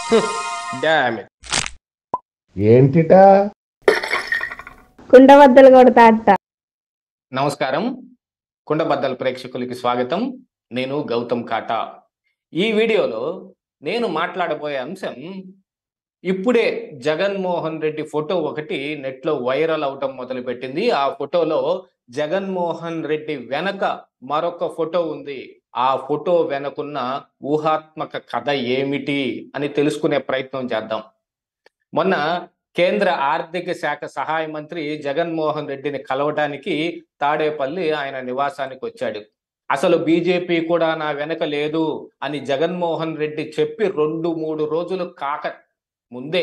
damn it ఏంటిటా కుండబద్దలు కొడతా అట్ట నమస్కారం కుండబద్దల ప్రేక్షకులకి స్వాగతం నేను గౌతమ్ కాటా ఈ వీడియోలో నేను మాట్లాడబోయే అంశం ఇప్పుడే జగన్మోహన్ రెడ్డి ఫోటో ఒకటి నెట్లో వైరల్ అవటం మొదలుపెట్టింది ఆ ఫోటోలో జగన్మోహన్ రెడ్డి వెనక మరొక ఫోటో ఉంది ఆ ఫోటో వెనకున్న ఊహాత్మక కథ ఏమిటి అని తెలుసుకునే ప్రయత్నం చేద్దాం మొన్న కేంద్ర ఆర్థిక శాఖ సహాయ మంత్రి జగన్మోహన్ రెడ్డిని కలవడానికి తాడేపల్లి ఆయన నివాసానికి వచ్చాడు అసలు బీజేపీ కూడా నా వెనక లేదు అని జగన్మోహన్ రెడ్డి చెప్పి రెండు మూడు రోజులు కాక ముందే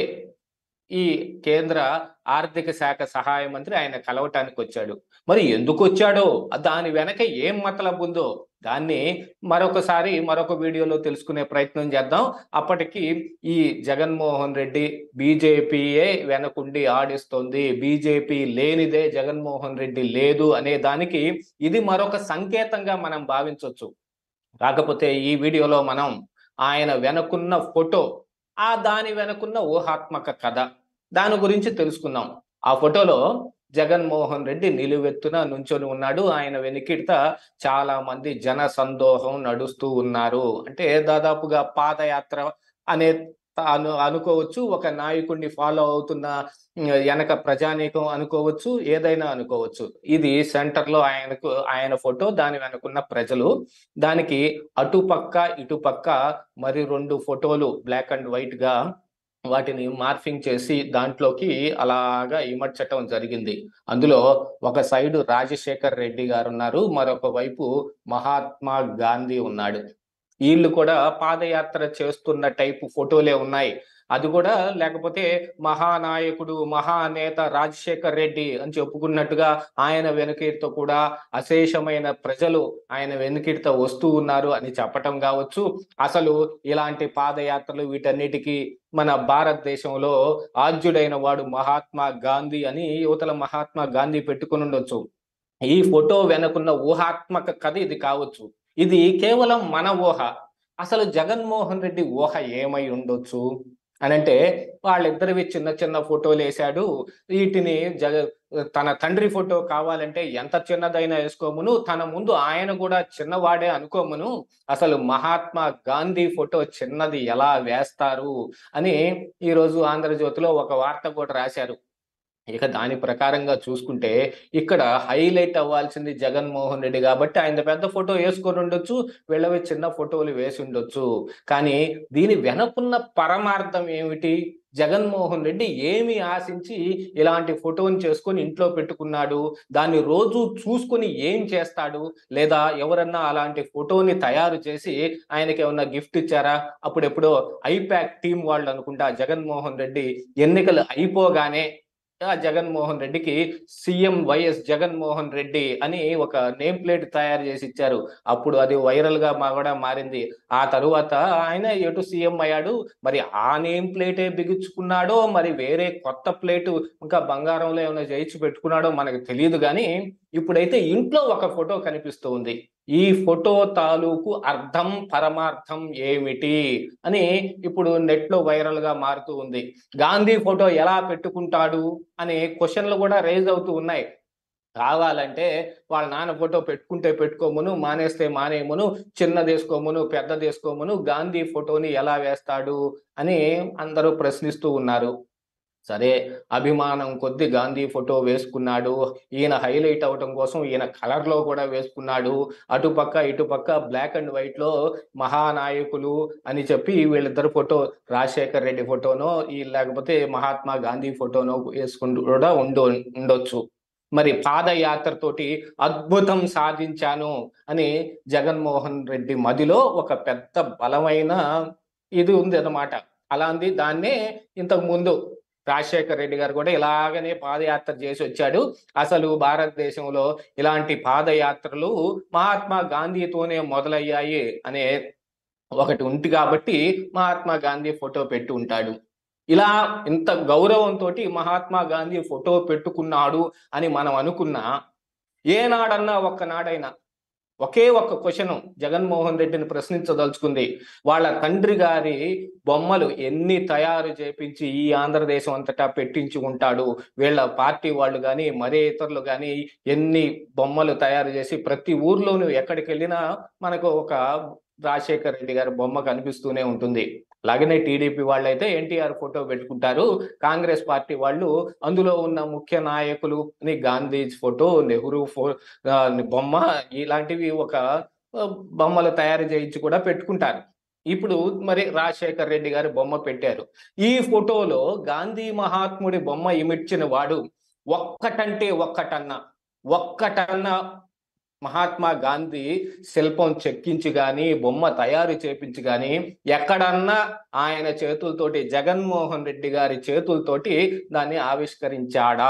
ఈ కేంద్ర ఆర్థిక శాఖ సహాయ మంత్రి ఆయన కలవటానికి వచ్చాడు మరి ఎందుకు వచ్చాడో దాని వెనక ఏం మతలబు ఉందో దాన్ని మరొకసారి మరొక వీడియోలో తెలుసుకునే ప్రయత్నం చేద్దాం అప్పటికి ఈ జగన్మోహన్ రెడ్డి బీజేపీయే వెనకుండి ఆడిస్తోంది బీజేపీ లేనిదే జగన్మోహన్ రెడ్డి లేదు అనే దానికి ఇది మరొక సంకేతంగా మనం భావించవచ్చు కాకపోతే ఈ వీడియోలో మనం ఆయన వెనకున్న ఫోటో ఆ దాని వెనకున్న ఊహాత్మక కథ దాని గురించి తెలుసుకుందాం ఆ ఫోటోలో జగన్మోహన్ రెడ్డి నిలువెత్తున నుంచొని ఉన్నాడు ఆయన వెనుకిట చాలా మంది జన సందోహం నడుస్తూ ఉన్నారు అంటే దాదాపుగా పాదయాత్ర అనే అను అనుకోవచ్చు ఒక నాయకుడిని ఫాలో అవుతున్న ఉమ్, వెనక ప్రజానీకం అనుకోవచ్చు ఏదైనా అనుకోవచ్చు ఇది సెంటర్ లో ఆయనకు ఆయన ఫోటో దాని వెనకున్న ప్రజలు దానికి అటుపక్క ఇటుపక్క మరి రెండు ఫోటోలు బ్లాక్ అండ్ వైట్ గా వాటిని మార్ఫింగ్ చేసి దాంట్లోకి అలాగా ఇమర్చటం జరిగింది అందులో ఒక సైడు రాజశేఖర్ రెడ్డి గారు ఉన్నారు మరొక వైపు మహాత్మా గాంధీ ఉన్నాడు వీళ్ళు కూడా పాదయాత్ర చేస్తున్న టైపు ఫోటోలే ఉన్నాయి అది కూడా లేకపోతే మహానాయకుడు మహానేత రాజశేఖర్ రెడ్డి అని చెప్పుకున్నట్టుగా ఆయన వెనుకీడితో కూడా అశేషమైన ప్రజలు ఆయన వెనుకీడితో వస్తూ ఉన్నారు అని చెప్పటం కావచ్చు అసలు ఇలాంటి పాదయాత్రలు వీటన్నిటికీ మన భారతదేశంలో ఆద్యుడైన వాడు మహాత్మా గాంధీ అని యువతల మహాత్మా గాంధీ పెట్టుకుని ఉండొచ్చు ఈ ఫోటో వెనుకున్న ఊహాత్మక కథ ఇది కావచ్చు ఇది కేవలం మన ఊహ అసలు జగన్మోహన్ రెడ్డి ఊహ ఏమై ఉండొచ్చు అని అంటే వాళ్ళిద్దరివి చిన్న చిన్న ఫోటోలు వేశాడు వీటిని జగ తన తండ్రి ఫోటో కావాలంటే ఎంత చిన్నదైనా వేసుకోమును తన ముందు ఆయన కూడా చిన్నవాడే అనుకోమును అసలు మహాత్మా గాంధీ ఫోటో చిన్నది ఎలా వేస్తారు అని ఈరోజు ఆంధ్రజ్యోతిలో ఒక వార్త కూడా రాశారు ఇక దాని ప్రకారంగా చూసుకుంటే ఇక్కడ హైలైట్ అవ్వాల్సింది జగన్మోహన్ రెడ్డి కాబట్టి ఆయన పెద్ద ఫోటో వేసుకొని ఉండొచ్చు వీళ్ళవి చిన్న ఫోటోలు వేసి ఉండొచ్చు కానీ దీని వెనకున్న పరమార్థం ఏమిటి జగన్మోహన్ రెడ్డి ఏమి ఆశించి ఇలాంటి ఫోటోని చేసుకొని ఇంట్లో పెట్టుకున్నాడు దాన్ని రోజు చూసుకొని ఏం చేస్తాడు లేదా ఎవరన్నా అలాంటి ఫోటోని తయారు చేసి ఆయనకి ఏమన్నా గిఫ్ట్ ఇచ్చారా అప్పుడెప్పుడో ఐపాక్ టీం వాళ్ళు అనుకుంటా జగన్మోహన్ రెడ్డి ఎన్నికలు అయిపోగానే ఆ జగన్మోహన్ రెడ్డికి సీఎం వైఎస్ జగన్మోహన్ రెడ్డి అని ఒక నేమ్ ప్లేట్ తయారు చేసి ఇచ్చారు అప్పుడు అది వైరల్ గా మా కూడా మారింది ఆ తరువాత ఆయన ఎటు సీఎం అయ్యాడు మరి ఆ నేమ్ ప్లేటే బిగించుకున్నాడో మరి వేరే కొత్త ప్లేటు ఇంకా బంగారంలో ఏమైనా చేయించి పెట్టుకున్నాడో మనకు తెలియదు కానీ ఇప్పుడైతే ఇంట్లో ఒక ఫోటో కనిపిస్తూ ఉంది ఈ ఫోటో తాలూకు అర్థం పరమార్థం ఏమిటి అని ఇప్పుడు నెట్ లో వైరల్ గా మారుతూ ఉంది గాంధీ ఫోటో ఎలా పెట్టుకుంటాడు అనే క్వశ్చన్లు కూడా రేజ్ అవుతూ ఉన్నాయి కావాలంటే వాళ్ళ నాన్న ఫోటో పెట్టుకుంటే పెట్టుకోమును మానేస్తే మానేయమును చిన్నది వేసుకోమును పెద్దది వేసుకోమును గాంధీ ఫోటోని ఎలా వేస్తాడు అని అందరూ ప్రశ్నిస్తూ ఉన్నారు సరే అభిమానం కొద్ది గాంధీ ఫోటో వేసుకున్నాడు ఈయన హైలైట్ అవటం కోసం ఈయన కలర్ లో కూడా వేసుకున్నాడు అటుపక్క ఇటుపక్క బ్లాక్ అండ్ వైట్ లో మహానాయకులు అని చెప్పి వీళ్ళిద్దరు ఫోటో రాజశేఖర్ రెడ్డి ఫోటోనో ఈ లేకపోతే మహాత్మా గాంధీ ఫోటోనో వేసుకుంటూ కూడా ఉండు ఉండొచ్చు మరి పాదయాత్రతోటి అద్భుతం సాధించాను అని జగన్మోహన్ రెడ్డి మదిలో ఒక పెద్ద బలమైన ఇది ఉంది అన్నమాట అలాంటి దాన్నే ఇంతకు ముందు రాజశేఖర్ రెడ్డి గారు కూడా ఇలాగనే పాదయాత్ర చేసి వచ్చాడు అసలు భారతదేశంలో ఇలాంటి పాదయాత్రలు మహాత్మా గాంధీతోనే మొదలయ్యాయి అనే ఒకటి ఉంది కాబట్టి మహాత్మా గాంధీ ఫోటో పెట్టి ఉంటాడు ఇలా ఇంత గౌరవంతో మహాత్మా గాంధీ ఫోటో పెట్టుకున్నాడు అని మనం అనుకున్నా ఏనాడన్నా ఒక్కనాడైనా ఒకే ఒక్క క్వశ్చన్ జగన్మోహన్ రెడ్డిని ప్రశ్నించదలుచుకుంది వాళ్ళ తండ్రి గారి బొమ్మలు ఎన్ని తయారు చేపించి ఈ ఆంధ్రదేశం అంతటా పెట్టించి ఉంటాడు వీళ్ళ పార్టీ వాళ్ళు కానీ మరే ఇతరులు కానీ ఎన్ని బొమ్మలు తయారు చేసి ప్రతి ఊర్లోనూ ఎక్కడికి వెళ్ళినా మనకు ఒక రాజశేఖర్ రెడ్డి గారి బొమ్మ కనిపిస్తూనే ఉంటుంది అలాగనే టీడీపీ వాళ్ళైతే ఎన్టీఆర్ ఫోటో పెట్టుకుంటారు కాంగ్రెస్ పార్టీ వాళ్ళు అందులో ఉన్న ముఖ్య నాయకులు గాంధీ ఫోటో నెహ్రూ ఫో ఆ, బొమ్మ ఇలాంటివి ఒక ఆ, బొమ్మలు తయారు చేయించి కూడా పెట్టుకుంటారు ఇప్పుడు మరి రాజశేఖర్ రెడ్డి గారి బొమ్మ పెట్టారు ఈ ఫోటోలో గాంధీ మహాత్ముడి బొమ్మ ఇమిడ్చిన వాడు ఒక్కటంటే ఒక్కటన్నా ఒక్కటన్నా మహాత్మా గాంధీ శిల్పం చెక్కించి గాని బొమ్మ తయారు చేపించి గాని ఎక్కడన్నా ఆయన చేతులతోటి జగన్మోహన్ రెడ్డి గారి చేతులతోటి దాన్ని ఆవిష్కరించాడా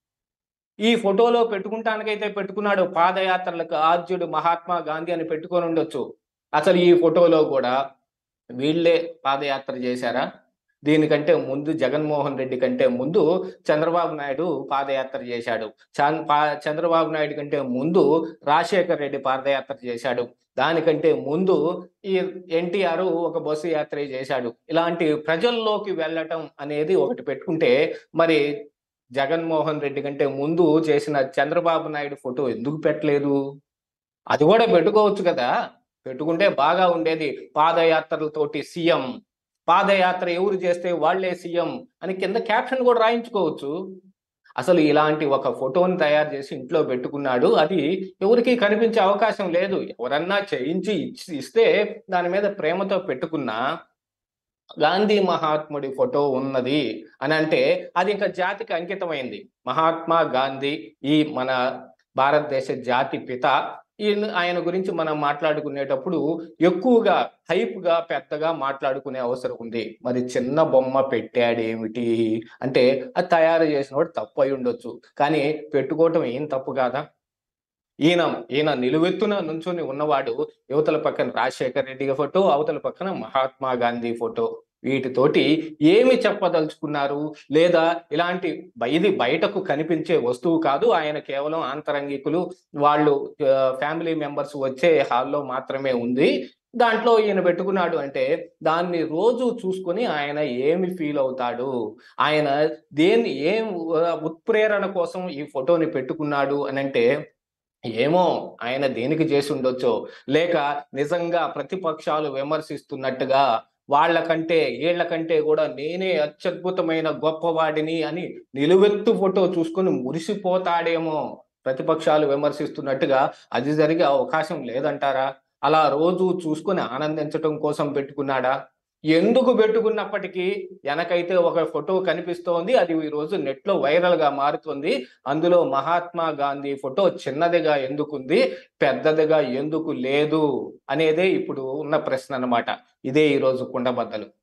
ఈ ఫోటోలో పెట్టుకుంటానికైతే పెట్టుకున్నాడు పాదయాత్రలకు ఆద్యుడు మహాత్మా గాంధీ అని పెట్టుకొని ఉండొచ్చు అసలు ఈ ఫోటోలో కూడా వీళ్ళే పాదయాత్ర చేశారా దీనికంటే ముందు జగన్మోహన్ రెడ్డి కంటే ముందు చంద్రబాబు నాయుడు పాదయాత్ర చేశాడు చన్- పా- చంద్రబాబు నాయుడు కంటే ముందు రాజశేఖర్ రెడ్డి పాదయాత్ర చేశాడు దానికంటే ముందు ఈ ఎన్టీఆర్ ఒక బస్సు యాత్ర చేశాడు ఇలాంటి ప్రజల్లోకి వెళ్ళటం అనేది ఒకటి పెట్టుకుంటే మరి జగన్మోహన్ రెడ్డి కంటే ముందు చేసిన చంద్రబాబు నాయుడు ఫోటో ఎందుకు పెట్టలేదు అది కూడా పెట్టుకోవచ్చు కదా పెట్టుకుంటే బాగా ఉండేది పాదయాత్రలతోటి సీఎం పాదయాత్ర ఎవరు చేస్తే వాళ్ళే సీఎం అని కింద క్యాప్షన్ కూడా రాయించుకోవచ్చు అసలు ఇలాంటి ఒక ఫోటోని తయారు చేసి ఇంట్లో పెట్టుకున్నాడు అది ఎవరికి కనిపించే అవకాశం లేదు ఎవరన్నా చేయించి ఇచ్చి- ఇస్తే దాని మీద ప్రేమతో పెట్టుకున్నా గాంధీ మహాత్ముడి ఫోటో ఉన్నది అని అంటే అది ఇంకా జాతికి అంకితమైంది మహాత్మా గాంధీ ఈ మన భారతదేశ జాతి పిత ఈయన ఆయన గురించి మనం మాట్లాడుకునేటప్పుడు ఎక్కువగా హైప్ గా పెద్దగా మాట్లాడుకునే అవసరం ఉంది మరి చిన్న బొమ్మ పెట్టాడేమిటి అంటే అది తయారు చేసినవాడు తప్పు అయి ఉండొచ్చు కానీ పెట్టుకోవటం ఏం తప్పు కాదా ఈయన ఈయన నిలువెత్తున నుంచొని ఉన్నవాడు యువతల పక్కన రాజశేఖర్ రెడ్డి ఫోటో అవతల పక్కన మహాత్మా గాంధీ ఫోటో వీటితోటి ఏమి చెప్పదలుచుకున్నారు లేదా ఇలాంటి బ- ఇది బయటకు కనిపించే వస్తువు కాదు ఆయన కేవలం ఆంతరంగికులు వాళ్ళు ఫ్యామిలీ మెంబర్స్ వచ్చే హాల్లో మాత్రమే ఉంది దాంట్లో ఈయన పెట్టుకున్నాడు అంటే దాన్ని రోజు చూసుకొని ఆయన ఏమి ఫీల్ అవుతాడు ఆయన దేన్ని ఏం ఆ, ఉత్ప్రేరణ కోసం ఈ ఫోటోని పెట్టుకున్నాడు అని అంటే ఏమో ఆయన దేనికి చేసి ఉండొచ్చో లేక నిజంగా ప్రతిపక్షాలు విమర్శిస్తున్నట్టుగా వాళ్ళకంటే వీళ్ళకంటే కూడా నేనే అత్యద్భుతమైన గొప్పవాడిని అని నిలువెత్తు ఫోటో చూసుకొని మురిసిపోతాడేమో ప్రతిపక్షాలు విమర్శిస్తున్నట్టుగా అది జరిగే అవకాశం లేదంటారా అలా రోజు చూసుకొని ఆనందించటం కోసం పెట్టుకున్నాడా ఎందుకు పెట్టుకున్నప్పటికీ వెనకైతే ఒక ఫోటో కనిపిస్తోంది అది ఈ రోజు నెట్ లో వైరల్ గా మారుతుంది అందులో మహాత్మా గాంధీ ఫోటో చిన్నదిగా ఎందుకుంది పెద్దదిగా ఎందుకు లేదు అనేదే ఇప్పుడు ఉన్న ప్రశ్న అన్నమాట ఇదే ఈ రోజు కుండబద్దలు